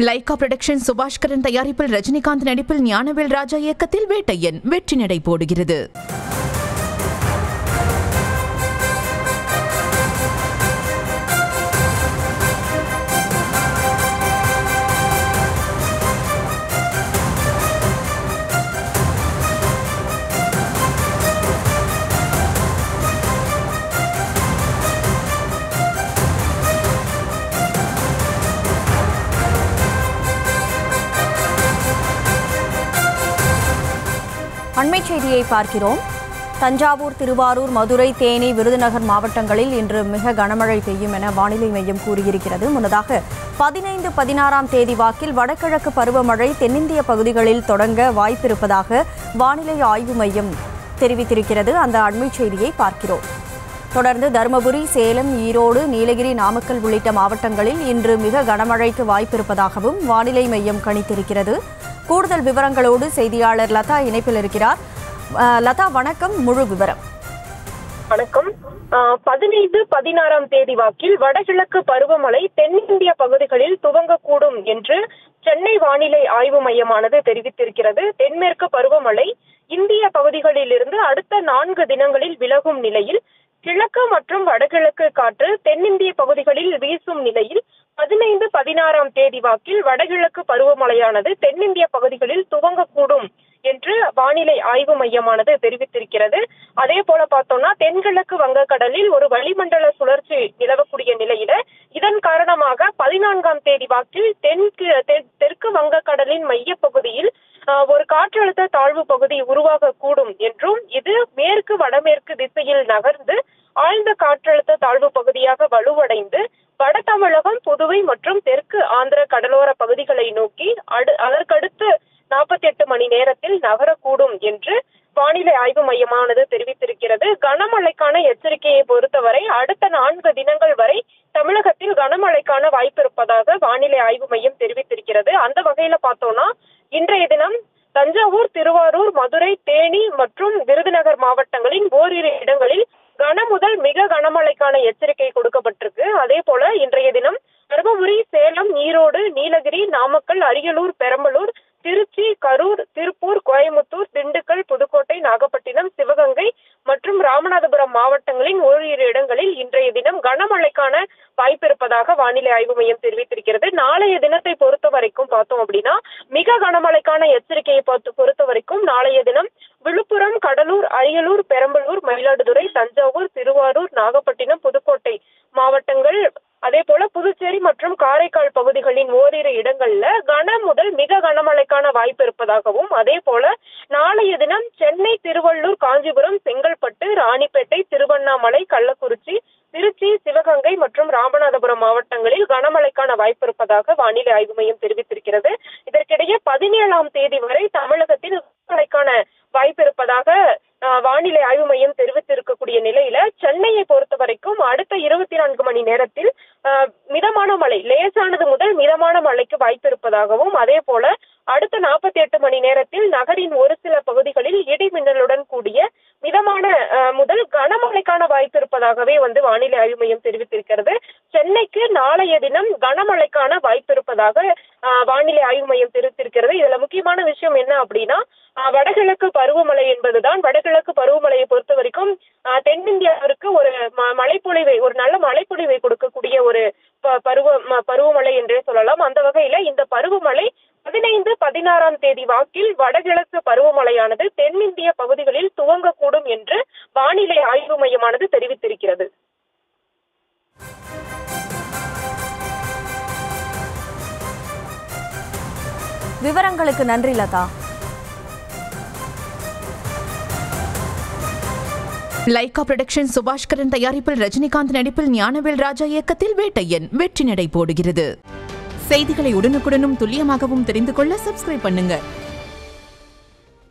Lyca production Subaskaran தயாரிப்பில் ரஜினிகாந்த் நடிப்பில் ஞானவேல் ராஜா இயக்கத்தில் வேட்டையன் வெற்றி நடை போடுகிறது அண்மைச் செய்தியை பார்க்கிறோம் தஞ்சாவூர் திருவாரூர் மதுரை தேனி விருதுநகர் மாவட்டங்களில் இன்று மிக கனமழை பெய்யும் என வானிலை மையம் கூறியிருக்கிறது முன்னதாக பதினைந்து பதினாறாம் தேதி வாக்கில் வடகிழக்கு பருவமழை தென்னிந்திய பகுதிகளில் தொடங்க வாய்ப்பிருப்பதாக வானிலை ஆய்வு மையம் தெரிவித்திருக்கிறது அந்த அண்மைச் செய்தியை பார்க்கிறோம் தொடர்ந்து தருமபுரி சேலம் ஈரோடு நீலகிரி நாமக்கல் உள்ளிட்ட மாவட்டங்களில் இன்று மிக கனமழைக்கு வாய்ப்பிருப்பதாகவும் வானிலை மையம் கணித்திருக்கிறது கூடுதல் விவரங்களோடு செய்தியாளர் லதா இணைப்பில் இருக்கிறார் அஹ், லதா வணக்கம் முழு விவரம் வணக்கம் ஆஹ் பதினைந்து பதினாறாம் தேதி வாக்கில் வடகிழக்கு பருவமழை தென்னிந்திய பகுதிகளில் துவங்கக்கூடும் என்று சென்னை வானிலை ஆய்வு மையமானது தெரிவித்திருக்கிறது தென்மேற்கு பருவமழை இந்திய பகுதிகளில் இருந்து அடுத்த நான்கு தினங்களில் விலகும் நிலையில் கிழக்கு மற்றும் வடகிழக்கு காற்று தென்னிந்திய பகுதிகளில் வீசும் நிலையில் பதினைந்து பதினாறாம் தேதி வாக்கில் வடகிழக்கு பருவமழையானது தென்னிந்திய பகுதிகளில் துவங்கக்கூடும் என்று வானிலை ஆய்வு மையமானது தெரிவித்திருக்கிறது அதே போல பார்த்தோம்னா தென்கிழக்கு வங்கக்கடலில் ஒரு வளிமண்டல சுழற்சி நிலவக்கூடிய நிலையில இதன் காரணமாக பதினான்காம் தேதி வாக்கில் தென்கு தென்- தெற்கு வங்கக்கடலின் மையப்பகுதியில் ஆஹ், ஒரு காற்றழுத்த தாழ்வு பகுதி உருவாகக்கூடும் என்றும் இது மேற்கு வடமேற்கு திசையில் நகர்ந்து ஆழ்ந்த காற்றழுத்த தாழ்வு பகுதியாக வலுவடைந்து வட தமிழகம் புதுவை மற்றும் தெற்கு ஆந்திர கடலோர பகுதிகளை நோக்கி அடு அதற்கடுத்து நாற்பத்தி எட்டு மணி நேரத்தில் நகரக்கூடும் என்று வானிலை ஆய்வு மையமானது தெரிவித்திருக்கிறது கனமழைக்கான எச்சரிக்கையை பொறுத்தவரை அடுத்த நான்கு தினங்கள் வரை தமிழகத்தில் கனமழைக்கான வாய்ப்பு இருப்பதாக வானிலை ஆய்வு மையம் தெரிவித்திருக்கிறது அந்த வகையில பார்த்தோம்னா இன்றைய தினம் தஞ்சாவூர் திருவாரூர் மதுரை தேனி மற்றும் விருதுநகர் மாவட்டங்களின் ஓரிரு இடங்களில் கன முதல் மிக கனமழைக்கான எச்சரிக்கை கொடுக்கப்பட்டிருக்கு அதே போல இன்றைய தினம் தருமபுரி சேலம் ஈரோடு நீலகிரி நாமக்கல் அரியலூர் பெரம்பலூர் திருச்சி கரூர் திருப்பூர் கோயமுத்தூர் திண்டுக்கல் புதுக்கோட்டை நாகப்பட்டினம் சிவகங்கை மற்றும் ராமநாதபுரம் மாவட்டங்களின் ஓரிரு இடங்களில் இன்றைய தினம் கனமழைக்கான வாய்ப்பு இருப்பதாக வானிலை ஆய்வு மையம் தெரிவித்திருக்கிறது நாளைய தினத்தை பொறுத்த வரைக்கும் பார்த்தோம் அப்படின்னா மிக கனமழைக்கான எச்சரிக்கையை பொறுத்த பொறுத்த வரைக்கும் நாளைய தினம் விழுப்புரம் கடலூர் அரியலூர் பெரம்பலூர் மயிலாடுதுறை தஞ்சாவூர் திருவாரூர் நாகப்பட்டினம் புதுக்கோட்டை மாவட்டங்கள் அதே போல புதுச்சேரி மற்றும் காரைக்கால் பகுதிகளின் ஓரிரு இடங்கள்ல கன முதல் மிக கனமழைக்கான வாய்ப்பு இருப்பதாகவும் அதே போல நாளைய தினம் சென்னை திருவள்ளூர் காஞ்சிபுரம் செங்கல்பட்டு ராணிப்பேட்டை திருவண்ணாமலை கள்ளக்குறிச்சி திருச்சி சிவகங்கை மற்றும் ராமநாதபுரம் மாவட்டங்களில் கனமழைக்கான வாய்ப்பு இருப்பதாக வானிலை ஆய்வு மையம் தெரிவித்திருக்கிறது இதற்கிடையே பதினேழாம் தேதி வரை தமிழகத்தில் கனமழைக்கான வாய்ப்பு இருப்பதாக ஆஹ், வானிலை ஆய்வு மையம் தெரிவித்திருக்கக்கூடிய நிலையில சென்னையை பொறுத்த வரைக்கும் அடுத்த இருபத்தி நான்கு மணி நேரத்தில் ஆஹ், மிதமான மழை லேசானது முதல் மிதமான மழைக்கு வாய்ப்பு இருப்பதாகவும் அதே போல அடுத்த நாற்பத்தி எட்டு மணி நேரத்தில் நகரின் ஒரு சில பகுதிகளில் இடி மின்னலுடன் கூடிய மிதமான ஆஹ், முதல் கனமழைக்கான வாய்ப்பு இருப்பதாகவே வந்து வானிலை ஆய்வு மையம் தெரிவித்திருக்கிறது சென்னைக்கு நாளைய தினம் கனமழைக்கான வாய்ப்பு இருப்பதாக ஆஹ், வானிலை ஆய்வு மையம் தெரிவித்திருக்கிறது இதுல முக்கியமான விஷயம் என்ன அப்படின்னா ஆஹ், வடகிழக்கு பருவமழை என்பதுதான் வடகிழக்கு பருவமழையை பொறுத்த வரைக்கும் ஆஹ், தென்னிந்தியாவிற்கு ஒரு ம- மழைப்பொழிவை ஒரு நல்ல மழைப்பொழிவை கொடுக்கக்கூடிய ஒரு ப- பருவ ம- பருவமழை என்றே சொல்லலாம் அந்த வகையில இந்த பருவமழை பதினைந்து பதினாறாம் தேதி வாக்கில் வடகிழக்கு பருவமழையானது தென்னிந்திய பகுதிகளில் துவங்கக்கூடும் என்று வானிலை ஆய்வு மையமானது தெரிவித்திருக்கிறது விவரங்களுக்கு நன்றி லதா லைகா புரொடக்ஷன் சுபாஷ்கரன் தயாரிப்பில் ரஜினிகாந்த் நடிப்பில் ஞானவேல் ராஜா இயக்கத்தில் வேட்டையன் வெற்றி நடை போடுகிறது செய்திகளை உடனுக்குடனும் துல்லியமாகவும் தெரிந்து கொள்ள சப்ஸ்கிரைப் பண்ணுங்க